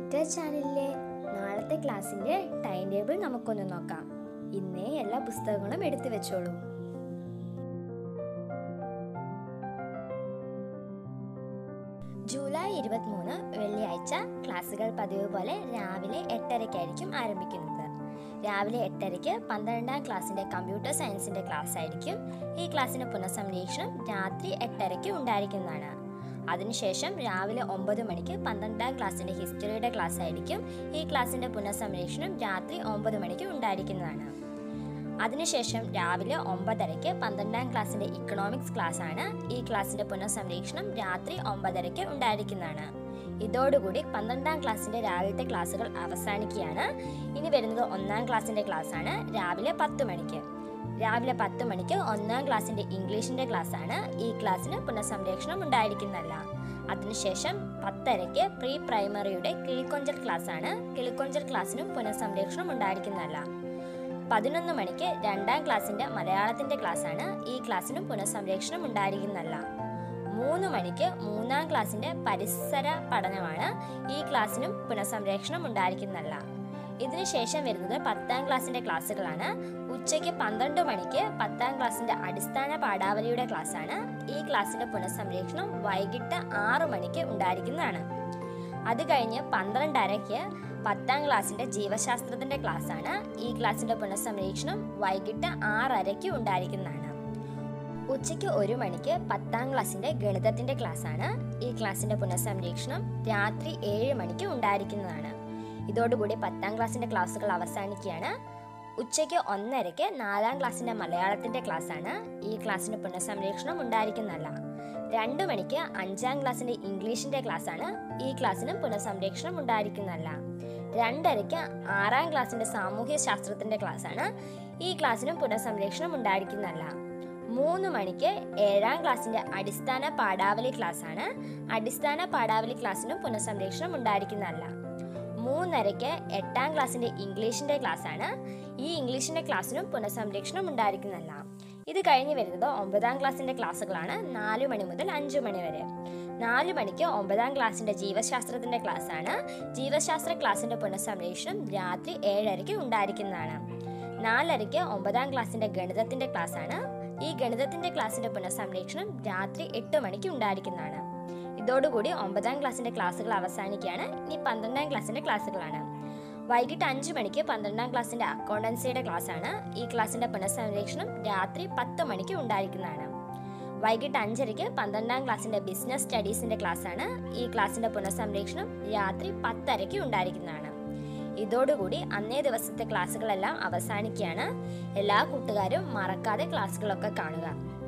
litre ചാനലിലെ നാളത്തെ ക്ലാസ്സിന്റെ ടൈം ടേബിൾ നമുക്കൊന്ന് നോക്കാം ഇന്നേ എല്ലാ പുസ്തകങ്ങളും എടുത്തു വെച്ചോളൂ ജൂലൈ ഇരുപത്തിമൂന്ന് വെള്ളിയാഴ്ച ക്ലാസ്സുകൾ പതിവ് പോലെ രാവിലെ എട്ടരയ്ക്കായിരിക്കും ആരംഭിക്കുന്നത് രാവിലെ എട്ടരയ്ക്ക് പന്ത്രണ്ടാം ക്ലാസ്സിന്റെ കമ്പ്യൂട്ടർ സയൻസിന്റെ ക്ലാസ് ആയിരിക്കും ഈ ക്ലാസ്സിന്റെ പുനഃസംരക്ഷണം രാത്രി എട്ടരയ്ക്ക് ഉണ്ടായിരിക്കുന്നതാണ് അതിനുശേഷം രാവിലെ ഒമ്പത് മണിക്ക് പന്ത്രണ്ടാം ക്ലാസ്സിന്റെ ഹിസ്റ്ററിയുടെ ക്ലാസ് ആയിരിക്കും ഈ ക്ലാസ്സിന്റെ പുനഃസംരക്ഷണം രാത്രി ഒമ്പത് മണിക്ക് ഉണ്ടായിരിക്കുന്നതാണ് അതിനുശേഷം രാവിലെ ഒമ്പതരയ്ക്ക് പന്ത്രണ്ടാം ക്ലാസ്സിന്റെ ഇക്കണോമിക്സ് ക്ലാസ് ആണ് ഈ ക്ലാസ്സിന്റെ പുനഃസംരക്ഷണം രാത്രി ഒമ്പതരയ്ക്ക് ഉണ്ടായിരിക്കുന്നതാണ് ഇതോടുകൂടി പന്ത്രണ്ടാം ക്ലാസ്സിന്റെ രാവിലത്തെ ക്ലാസ്സുകൾ അവസാനിക്കുകയാണ് ഇനി വരുന്നത് ഒന്നാം ക്ലാസ്സിന്റെ ക്ലാസ് ആണ് രാവിലെ പത്ത് മണിക്ക് രാവിലെ പത്ത് മണിക്ക് ഒന്നാം ക്ലാസ്സിന്റെ ഇംഗ്ലീഷിന്റെ ക്ലാസ് ആണ് ഈ ക്ലാസ്സിന് പുനഃസംരക്ഷണം ഉണ്ടായിരിക്കുന്നതല്ല അതിനുശേഷം പത്തരയ്ക്ക് പ്രീ പ്രൈമറിയുടെ കിളിക്കൊഞ്ചൽ ക്ലാസ് ആണ് കിളിക്കൊഞ്ചൽ ക്ലാസ്സിനും പുനഃസംരക്ഷണം ഉണ്ടായിരിക്കുന്നതല്ല പതിനൊന്ന് മണിക്ക് രണ്ടാം ക്ലാസ്സിന്റെ മലയാളത്തിന്റെ ക്ലാസ് ആണ് ഈ ക്ലാസ്സിനും പുനഃസംരക്ഷണം ഉണ്ടായിരിക്കുന്നതല്ല മൂന്ന് മണിക്ക് മൂന്നാം ക്ലാസ്സിന്റെ പരിസര പഠനമാണ് ഈ ക്ലാസ്സിനും പുനഃസംരക്ഷണം ഉണ്ടായിരിക്കുന്നതല്ല ഇതിനുശേഷം വരുന്നത് പത്താം ക്ലാസ്സിന്റെ ക്ലാസ്സുകളാണ് ഉച്ചയ്ക്ക് പന്ത്രണ്ട് മണിക്ക് പത്താം ക്ലാസ്സിന്റെ അടിസ്ഥാന പാഠാവലിയുടെ ക്ലാസ് ആണ് ഈ ക്ലാസ്സിന്റെ പുനഃസംരക്ഷണം വൈകിട്ട് ആറ് മണിക്ക് ഉണ്ടായിരിക്കുന്നതാണ് അത് കഴിഞ്ഞ് പന്ത്രണ്ടരയ്ക്ക് പത്താം ക്ലാസ്സിന്റെ ജീവശാസ്ത്രത്തിന്റെ ക്ലാസ് ആണ് ഈ ക്ലാസ്സിന്റെ പുനഃസംരക്ഷണം വൈകിട്ട് ആറരയ്ക്ക് ഉണ്ടായിരിക്കുന്നതാണ് ഉച്ചയ്ക്ക് ഒരു മണിക്ക് പത്താം ക്ലാസ്സിന്റെ ഗണിതത്തിന്റെ ക്ലാസ് ആണ് ഈ ക്ലാസ്സിന്റെ പുനഃസംരക്ഷണം രാത്രി ഏഴ് മണിക്ക് ഉണ്ടായിരിക്കുന്നതാണ് ഇതോടുകൂടി പത്താം ക്ലാസ്സിന്റെ ക്ലാസ്സുകൾ അവസാനിക്കുകയാണ് ഉച്ചയ്ക്ക് ഒന്നരയ്ക്ക് നാലാം ക്ലാസ്സിന്റെ മലയാളത്തിന്റെ ക്ലാസ് ആണ് ഈ ക്ലാസ്സിന് പുനഃസംരക്ഷണം ഉണ്ടായിരിക്കുന്നതല്ല രണ്ടു മണിക്ക് അഞ്ചാം ക്ലാസ്സിന്റെ ഇംഗ്ലീഷിന്റെ ക്ലാസ് ആണ് ഈ ക്ലാസ്സിന് പുനഃസംരക്ഷണം ഉണ്ടായിരിക്കുന്നതല്ല രണ്ടരയ്ക്ക് ആറാം ക്ലാസ്സിന്റെ സാമൂഹ്യ ശാസ്ത്രത്തിന്റെ ക്ലാസ് ആണ് ഈ ക്ലാസ്സിനും പുനഃസംരക്ഷണം ഉണ്ടായിരിക്കുന്നതല്ല മൂന്ന് മണിക്ക് ഏഴാം ക്ലാസ്സിന്റെ അടിസ്ഥാന പാഠാവലി ക്ലാസ് ആണ് അടിസ്ഥാന പാഠാവലി ക്ലാസ്സിനും പുനഃസംരക്ഷണം ഉണ്ടായിരിക്കുന്നതല്ല മൂന്നരയ്ക്ക് എട്ടാം ക്ലാസ്സിന്റെ ഇംഗ്ലീഷിന്റെ ക്ലാസ് ആണ് ഈ ഇംഗ്ലീഷിന്റെ ക്ലാസ്സിനും പുനഃസംരക്ഷണം ഉണ്ടായിരിക്കുന്നതല്ല ഇത് കഴിഞ്ഞ് വരുന്നത് ഒമ്പതാം ക്ലാസ്സിന്റെ ക്ലാസ്സുകളാണ് നാല് മണി മുതൽ അഞ്ചു മണി വരെ നാല് മണിക്ക് ഒമ്പതാം ക്ലാസ്സിന്റെ ജീവശാസ്ത്രത്തിന്റെ ക്ലാസ് ആണ് ജീവശാസ്ത്ര ക്ലാസ്സിന്റെ പുനഃസംരക്ഷണം രാത്രി ഏഴരയ്ക്ക് ഉണ്ടായിരിക്കുന്നതാണ് നാലരയ്ക്ക് ഒമ്പതാം ക്ലാസ്സിന്റെ ഗണിതത്തിന്റെ ക്ലാസ് ആണ് ഈ ഗണിതത്തിന്റെ ക്ലാസ്സിന്റെ പുനഃസംരക്ഷണം രാത്രി എട്ട് മണിക്ക് ഉണ്ടായിരിക്കുന്നതാണ് ഇതോടുകൂടി ഒമ്പതാം ക്ലാസ്സിന്റെ ക്ലാസ്സുകൾ അവസാനിക്കുകയാണ് ഇനി പന്ത്രണ്ടാം ക്ലാസ്സിന്റെ ക്ലാസ്സുകളാണ് വൈകിട്ട് അഞ്ച് മണിക്ക് പന്ത്രണ്ടാം ക്ലാസ്സിന്റെ അക്കൗണ്ടൻസിയുടെ ക്ലാസ് ആണ് ഈ ക്ലാസ്സിന്റെ പുനഃസംരക്ഷണം രാത്രി പത്ത് മണിക്ക് ഉണ്ടായിരിക്കുന്നതാണ് വൈകിട്ട് അഞ്ചരയ്ക്ക് പന്ത്രണ്ടാം ക്ലാസ്സിന്റെ ബിസിനസ് സ്റ്റഡീസിന്റെ ക്ലാസ് ആണ് ഈ ക്ലാസ്സിന്റെ പുനഃസംരക്ഷണം രാത്രി പത്തരയ്ക്ക് ഉണ്ടായിരിക്കുന്നതാണ് ഇതോടുകൂടി അന്നേ ദിവസത്തെ ക്ലാസ്സുകളെല്ലാം അവസാനിക്കുകയാണ് എല്ലാ കൂട്ടുകാരും മറക്കാതെ ക്ലാസ്സുകളൊക്കെ കാണുക